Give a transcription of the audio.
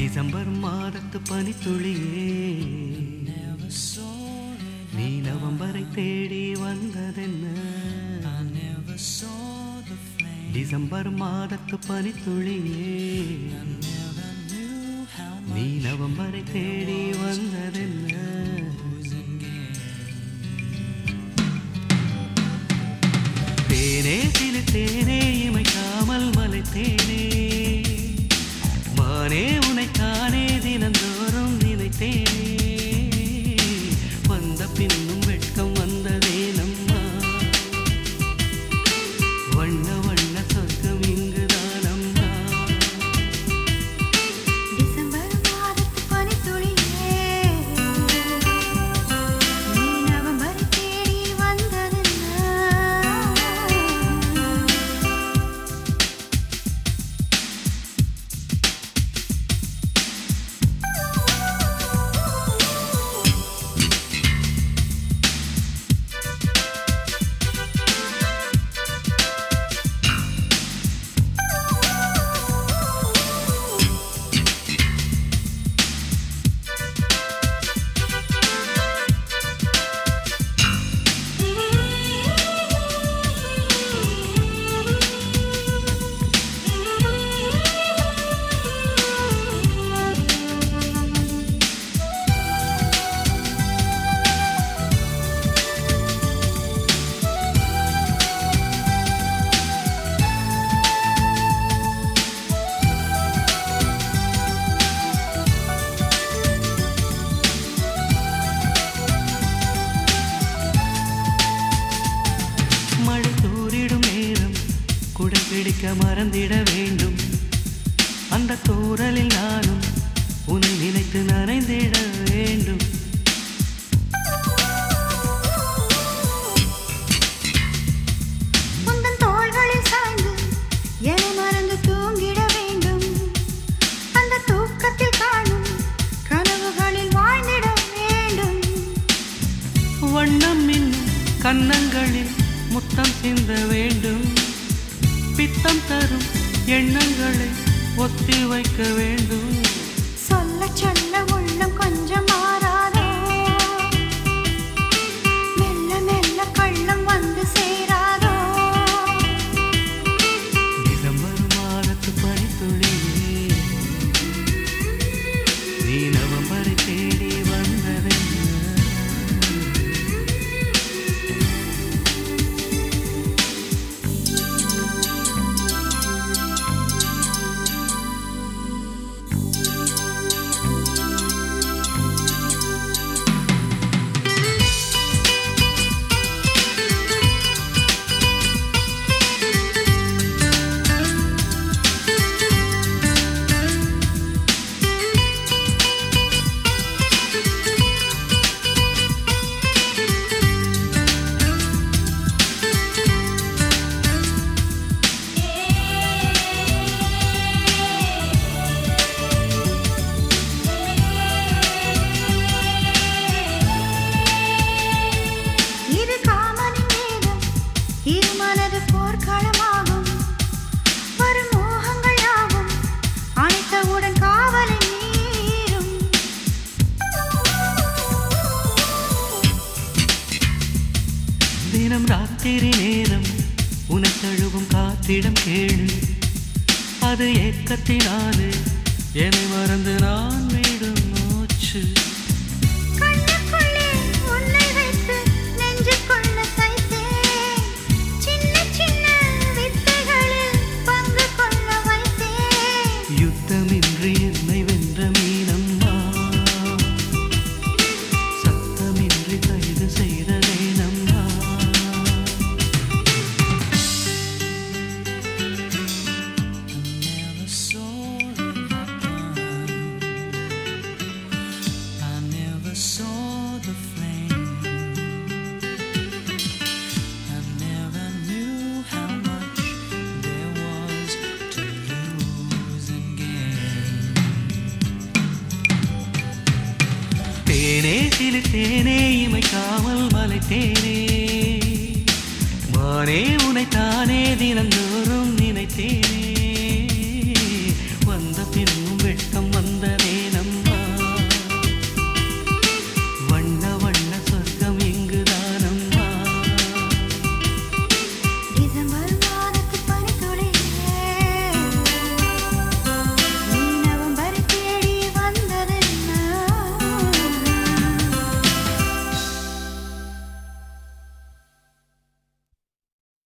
December மாதத்து பனித்துளியே Never saw it. நீ நவம்பரை தேடி வந்ததென்ன I never saw the flame. December மாதத்து பனித்துளியே Never knew how நீ much நவம்பரை தேடி வந்ததென்ன losing game. தேனே சிலு தேனே இமைக்காமல் மலைத்தேனே மானே உனைத்தானே தினந்தோறும் நினைத்தேனே வந்த பின்னும் வெட்கம் வந்ததே நம்மா வண்ண வண்ண சொர்க்கம் இங்குதான் அம்மா டிசம்பர் மாதத்து பனித்துளியே நீ நவம்பர் தேடி வந்ததென்ன மழை தூரிடும் நேரம் குடை பிடிக்க மறந்திட வேண்டும் அந்த தூரலில் நானும் உன்னை நினைத்து நனைந்திட வேண்டும் உந்தன் தோள்களில் சாய்ந்து என்னை மறந்து தூங்கிட வேண்டும் அந்த தூக்கத்தில் காணும் கனவுகளில் வாழ்ந்திட வேண்டும் வண்ணம் இன்னும் கன்னங்களில் முத்தம் சிந்த வேண்டும் பித்தம் தரும் எண்ணங்களை ஒத்தி வைக்க வேண்டும் சொல்ல சொல்ல உள்ளம் கொஞ்சம் மாறாதோ மெல்ல மெல்ல கள்ளம் வந்து சேராதோ டிசம்பர் மாதத்து பனித்துளியே நீ நவம்பரை தேடி வந்ததென்ன இது காமனின் வேதம் இரு மனது போர்க்களமாகும் வரும் மோகங்கள் யாவும் அணைத்தவுடன் காவலை மீறும் தினம் ராத்திரி நேரம் உனை தழுவும் காத்திடம் கேளு அது ஏக்கத்தினாலே என்னை மறந்து நான் விடும் மூச்சு கண்ணுக்குள்ளே உன்னை வைத்து நெஞ்சுக்குள்ள தைத்தேன் சின்ன சின்ன வித்தைகளில் பங்கு கொள்ள வைத்தேன் யுத்தமின்றி என்னை வென்ற மீனம்மா சத்தமின்றி கைது செய்ததே நம்மா Never saw it happen. I never saw the flame. I never knew how much there was to lose and gain. தேனே சிலு தேனே இமைக்காமல் மலைத்தேனே மானே